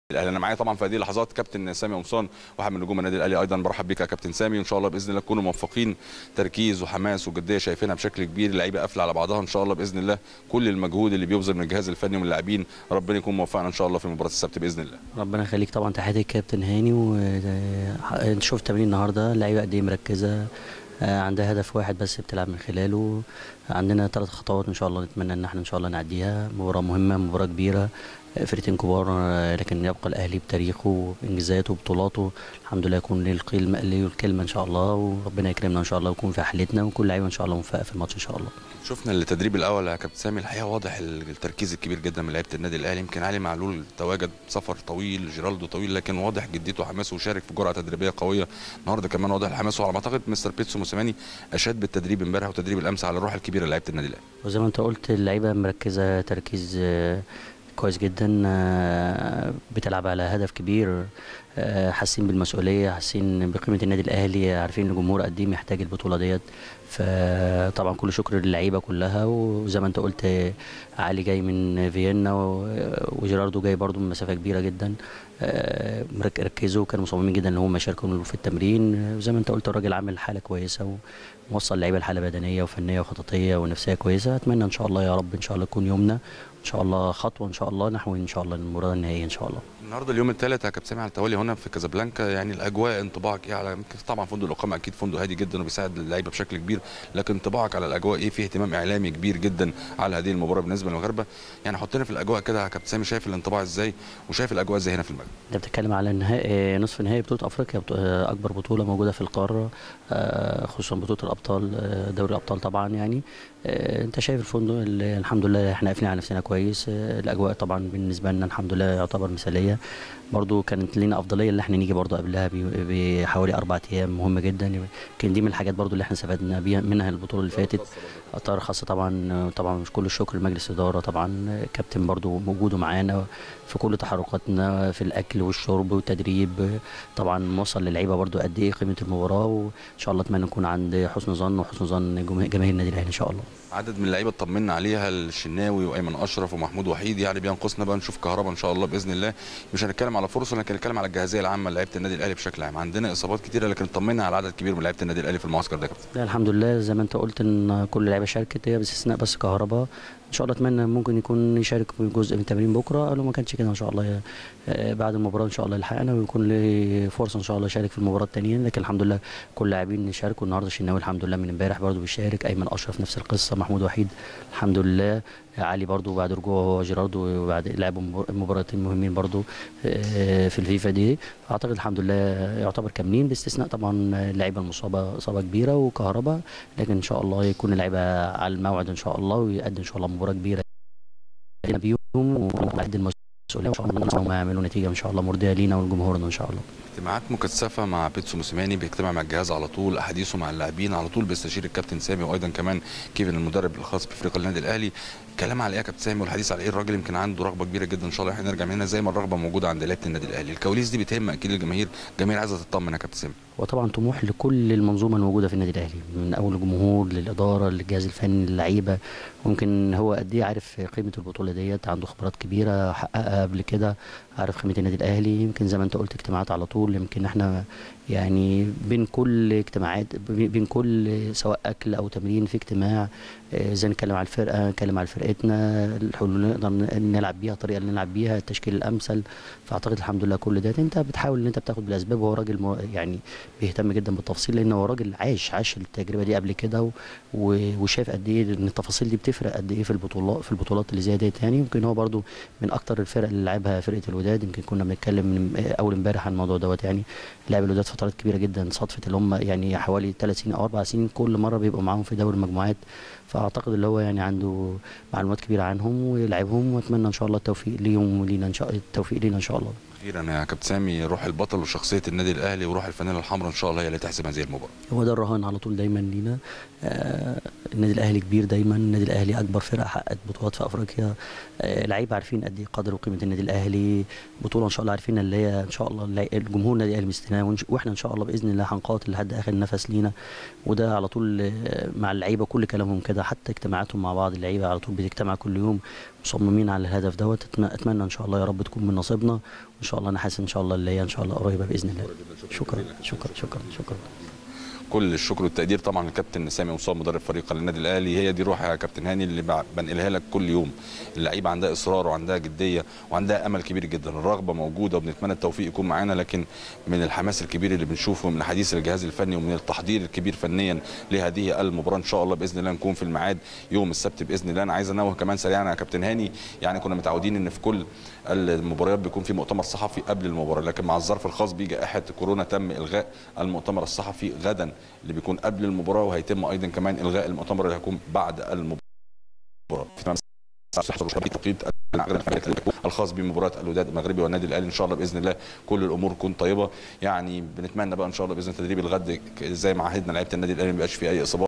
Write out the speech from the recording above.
الاهلي انا معايا طبعا في هذه اللحظات كابتن سامي قمصان واحد من نجوم النادي الاهلي ايضا برحب بيك يا كابتن سامي وان شاء الله باذن الله تكونوا موفقين تركيز وحماس وجديه شايفينها بشكل كبير اللعيبه قافله على بعضها ان شاء الله باذن الله كل المجهود اللي بيبذل من الجهاز الفني ومن اللاعبين ربنا يكون موفقنا ان شاء الله في مباراه السبت باذن الله ربنا يخليك طبعا تحياتي الكابتن هاني وانت شفت تمرين النهارده اللعيبه قد ايه مركزه آه، عندها هدف واحد بس بتلعب من خلاله عندنا ثلاث خطوات ان شاء الله نتمنى ان احنا ان شاء الله نعديها مباراه مهمه مباراه كبيره آه، فرقتين كبار آه، لكن يبقى الاهلي بتاريخه بانجازاته ببطولاته الحمد لله يكون ليه الكلمه ليه الكلمه ان شاء الله وربنا يكرمنا ان شاء الله ويكون في حالتنا وكل لعيبه ان شاء الله موفقه في الماتش ان شاء الله شفنا التدريب الاول يا كابتن سامي الحقيقه واضح التركيز الكبير جدا من لعيبه النادي الاهلي يمكن علي معلول تواجد سفر طويل جيرالدو طويل لكن واضح جديته وحماسه وشارك في جرعه تدريبيه قويه النهارده كمان واضح الحماس وعلى ما اعتقد مستر بيتسو موسيماني اشاد بالتدريب امبارح وتدريب الامس على الروح الكبيره لعيبه النادي الاهلي وزي ما انت قلت اللعيبه مركزه تركيز آه، كويس جدا آه، بتلعب على هدف كبير آه، حاسين بالمسؤوليه حاسين بقيمه النادي الاهلي عارفين ان الجمهور قد ايه محتاج البطوله ديت فطبعا كل شكر للعيبه كلها وزي ما انت قلت آه، علي جاي من فيينا و- وجيراردو جاي برضو من مسافه كبيره جدا آه، مرك- ركزوا كانوا مصممين جدا ان هم يشاركوا في التمرين آه، وزي ما انت قلت الراجل عامل حاله كويسه ووصل اللعيبه لحاله بدنيه وفنيه وخططيه ونفسيه كويسه اتمنى ان شاء الله يا رب ان شاء الله يكون يومنا ان شاء الله خطوه ان شاء الله نحو ان شاء الله المباراه النهائيه ان شاء الله النهارده اليوم الثالث يا كابتن سامي على التوالي هنا في كازابلانكا يعني الاجواء انطباعك ايه على يمكن طبعا فندق الاقامه اكيد فندق هادي جدا وبيساعد اللعيبه بشكل كبير لكن انطباعك على الاجواء ايه في اهتمام اعلامي كبير جدا على هذه المباراه بالنسبه للمغاربه يعني حطنا في الاجواء كده يا كابتن سامي شايف الانطباع ازاي وشايف الاجواء ازاي هنا في المغرب انت بتتكلم على نهائي نصف نهائي بطوله افريقيا بطو- آه، اكبر بطوله موجوده في القاره آه، خصوصا بطوله الابطال آه، دوري الابطال طبعا يعني آه، انت شايف الفندق اللي الحمد لله احنا قافلين على نفسنا كويس آه، الاجواء طبعا بالنسبه لنا الحمد لله يعتبر مثاليه برضو كانت لنا افضليه اللي احنا نيجي برضو قبلها ب- بحوالي اربع ايام مهمه جدا يمكن دي من الحاجات برضو اللي احنا استفدنا بيها منها البطوله اللي فاتت اطار خاصه طبعا طبعا مش كل الشكر لمجلس الاداره طبعا كابتن برضو موجوده معانا في كل تحركاتنا في الاكل والشرب والتدريب طبعا موصل للعيبه برضو قد ايه قيمه المباراه وان شاء الله اتمنى نكون عند حسن ظن وحسن ظن جماهير جماهير النادي الاهلي ان شاء الله عدد من اللعيبه اطمنا عليها الشناوي وايمن اشرف ومحمود وحيد يعني بينقصنا بقى نشوف كهربا ان شاء الله باذن الله مش هنتكلم على فرصه لكن هنتكلم على الجاهزيه العامه لعيبه النادي الاهلي بشكل عام عندنا اصابات كتيره لكن طمنا على عدد كبير من لعيبه النادي الاهلي في المعسكر ده يا كابتن لا الحمد لله زي ما انت قلت ان كل اللعيبه شاركت هي باستثناء بس كهرباء ان شاء الله اتمنى ممكن يكون يشارك في جزء من التمرين بكره لو ما كانش كده ان شاء الله آه، بعد المباراه ان شاء الله يلحقنا ويكون له فرصه ان شاء الله يشارك في المباراه الثانيه لكن الحمد لله كل اللاعبين شاركوا النهارده الشناوي الحمد لله من امبارح برضه بيشارك ايمن اشرف نفس القصه محمود وحيد الحمد لله علي برضو بعد رجوعه هو جيراردو وبعد لعبوا مبار- مباراتين مهمين برضو آه، في الفيفا دي اعتقد الحمد لله يعتبر كاملين باستثناء طبعا اللعيبه المصابه اصابه كبيره وكهرباء لكن ان شاء الله يكون اللعيبه على الموعد ان شاء الله ويقدم ان شاء الله مباراه كبيره بيهم وقد المسؤوليه ان شاء الله هم يعملوا نتيجه ان شاء الله مرضيه لينا ولجمهورنا ان شاء الله اجتماعات مكثفه مع بيتسو موسيماني بيجتمع مع الجهاز على طول احاديثه مع اللاعبين على طول بيستشير الكابتن سامي وايضا كمان كيفن المدرب الخاص بفريق النادي الاهلي كلام على ايه يا كابتن سامي والحديث على ايه الراجل يمكن عنده رغبه كبيره جدا ان شاء الله احنا نرجع من هنا زي ما الرغبه موجوده عند لعيبه النادي الاهلي الكواليس دي بتهم اكيد الجماهير الجماهير عايزه تطمن يا كابتن سامي وطبعا طموح لكل المنظومه الموجوده في النادي الاهلي من اول الجمهور للاداره للجهاز الفني للعيبه ممكن هو قد ايه عارف قيمه البطوله ديت عنده خبرات كبيره حققها قبل كده عارف قيمه النادي الاهلي يمكن زي ما انت قلت اجتماعات على طول يمكن احنا يعني بين كل اجتماعات بين كل سواء اكل او تمرين في اجتماع آه، ازاي نتكلم على الفرقه نتكلم على فرقتنا الحلول اللي نقدر نلعب بيها الطريقه اللي نلعب بيها التشكيل الامثل فاعتقد الحمد لله كل ده انت بتحاول ان انت بتاخد بالاسباب وهو راجل مو- يعني بيهتم جدا بالتفاصيل لان هو راجل عايش عاش التجربه دي قبل كده و- و- وشاف قد ايه ان التفاصيل دي بتفرق قد ايه في البطولات في البطولات اللي زي ديت يعني يمكن هو برده من اكتر الفرق اللي لعبها فرقه الوداد يمكن كنا بنتكلم من اول امبارح عن الموضوع دوت يعني لعب الوداد فترات كبيره جدا صدفه اللي هم يعني حوالي ثلاث سنين او اربع سنين كل مره بيبقوا معاهم في دوري المجموعات فاعتقد اللي هو يعني عنده معلومات كبيره عنهم ويلعبهم واتمنى ان شاء الله التوفيق ليهم ولينا ان شاء التوفيق لينا ان شاء الله اخيرا يا كابتن سامي روح البطل وشخصيه النادي الاهلي وروح الفانيلا الحمراء ان شاء الله هي اللي تحسم هذه المباراه هو ده الرهان على طول دايما لينا آه النادي الاهلي كبير دايما النادي الاهلي اكبر فرقه حققت بطولات في افريقيا آه لعيبه عارفين قد ايه قدر وقيمه النادي الاهلي بطوله ان شاء الله عارفين اللي هي ان شاء الله اللي الجمهور النادي الاهلي مستناه ونش- واحنا ان شاء الله باذن الله هنقاتل لحد اخر نفس لينا وده على طول آه، مع اللعيبه كل كلامهم كده حتى اجتماعاتهم مع بعض اللعيبه على طول بتجتمع كل يوم مصممين على الهدف دوت أتم- اتمنى ان شاء الله يا رب تكون من نصيبنا وان شاء الله انا حاسس ان شاء الله اللي هي ان شاء الله قريبه باذن الله شكرا شكرا شكرا شكرا كل الشكر والتقدير طبعا للكابتن سامي مصاب مدرب فريق النادي الاهلي هي دي روح يا كابتن هاني اللي بع- بنقلها لك كل يوم اللعيبه عندها اصرار وعندها جديه وعندها امل كبير جدا الرغبه موجوده وبنتمنى التوفيق يكون معانا لكن من الحماس الكبير اللي بنشوفه من حديث الجهاز الفني ومن التحضير الكبير فنيا لهذه المباراه ان شاء الله باذن الله نكون في الميعاد يوم السبت باذن الله انا عايز انوه كمان سريعا يا كابتن هاني يعني كنا متعودين ان في كل المباريات بيكون في مؤتمر صحفي قبل المباراه لكن مع الظرف الخاص بجائحه كورونا تم الغاء المؤتمر الصحفي غدا اللي بيكون قبل المباراه وهيتم ايضا كمان الغاء المؤتمر اللي هيكون بعد المباراه في تمام توقيت الخاص بمباراه الوداد المغربي والنادي الاهلي ان شاء الله باذن الله كل الامور تكون طيبه يعني بنتمنى بقى ان شاء الله باذن تدريب الغد زي ما عهدنا لعيبه النادي الاهلي ما يبقاش فيه اي اصابات